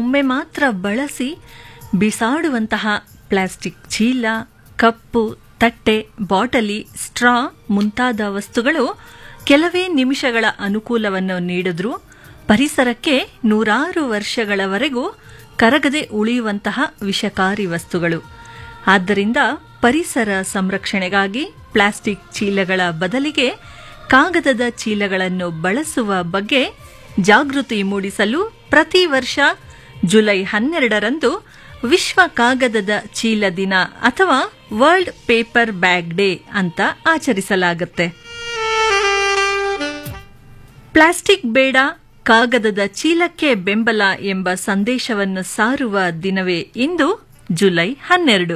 ಒಮ್ಮೆ ಮಾತ್ರ ಬಳಸಿ ಬಿಸಾಡುವಂತಹ ಪ್ಲಾಸ್ಟಿಕ್ ಚೀಲ ಕಪ್ಪು ತಟ್ಟೆ ಬಾಟಲಿ ಸ್ಟ್ರಾ ಮುಂತಾದ ವಸ್ತುಗಳು ಕೆಲವೇ ನಿಮಿಷಗಳ ಅನುಕೂಲವನ್ನು ನೀಡಿದ್ರೂ ಪರಿಸರಕ್ಕೆ ನೂರಾರು ವರ್ಷಗಳವರೆಗೂ ಕರಗದೆ ಉಳಿಯುವಂತಹ ವಿಷಕಾರಿ ವಸ್ತುಗಳು ಆದ್ದರಿಂದ ಪರಿಸರ ಸಂರಕ್ಷಣೆಗಾಗಿ ಪ್ಲಾಸ್ಟಿಕ್ ಚೀಲಗಳ ಬದಲಿಗೆ ಕಾಗದದ ಚೀಲಗಳನ್ನು ಬಳಸುವ ಬಗ್ಗೆ ಜಾಗೃತಿ ಮೂಡಿಸಲು ಪ್ರತಿ ವರ್ಷ ಜುಲೈ ಹನ್ನೆರಡರಂದು ವಿಶ್ವ ಕಾಗದದ ಚೀಲ ದಿನ ಅಥವಾ ವರ್ಲ್ಡ್ ಪೇಪರ್ ಬ್ಯಾಗ್ ಡೇ ಅಂತ ಆಚರಿಸಲಾಗುತ್ತೆ ಪ್ಲಾಸ್ಟಿಕ್ ಬೇಡ ಕಾಗದದ ಚೀಲಕ್ಕೆ ಬೆಂಬಲ ಎಂಬ ಸಂದೇಶವನ್ನು ಸಾರುವ ದಿನವೇ ಇಂದು ಜುಲೈ ಹನ್ನೆರಡು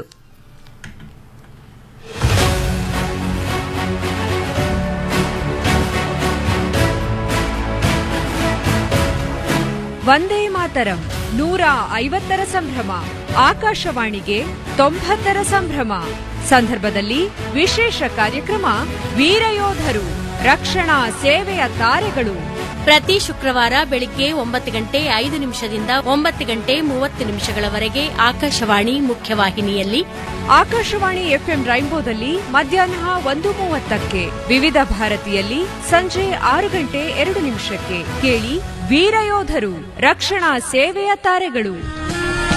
ವಂದೇ ಮಾತರಂ ನೂರ ಐವತ್ತರ ಸಂಭ್ರಮ ಆಕಾಶವಾಣಿಗೆ ತೊಂಬತ್ತರ ಸಂಭ್ರಮ ಸಂದರ್ಭದಲ್ಲಿ ವಿಶೇಷ ಕಾರ್ಯಕ್ರಮ ವೀರಯೋಧರು ರಕ್ಷಣಾ ಸೇವೆಯ ತಾರೆಗಳು ಪ್ರತಿ ಶುಕ್ರವಾರ ಬೆಳಿಗ್ಗೆ ಒಂಬತ್ತು ಗಂಟೆ ಐದು ನಿಮಿಷದಿಂದ ಒಂಬತ್ತು ಗಂಟೆ ಮೂವತ್ತು ನಿಮಿಷಗಳವರೆಗೆ ಆಕಾಶವಾಣಿ ಮುಖ್ಯವಾಹಿನಿಯಲ್ಲಿ ಆಕಾಶವಾಣಿ ಎಫ್ಎಂ ರೈನ್ಬೋದಲ್ಲಿ ಮಧ್ಯಾಹ್ನ ಒಂದು ಮೂವತ್ತಕ್ಕೆ ವಿವಿಧ ಭಾರತಿಯಲ್ಲಿ ಸಂಜೆ ಆರು ಗಂಟೆ ಎರಡು ನಿಮಿಷಕ್ಕೆ ಕೇಳಿ ವೀರಯೋಧರು ರಕ್ಷಣಾ ಸೇವೆಯ ತಾರೆಗಳು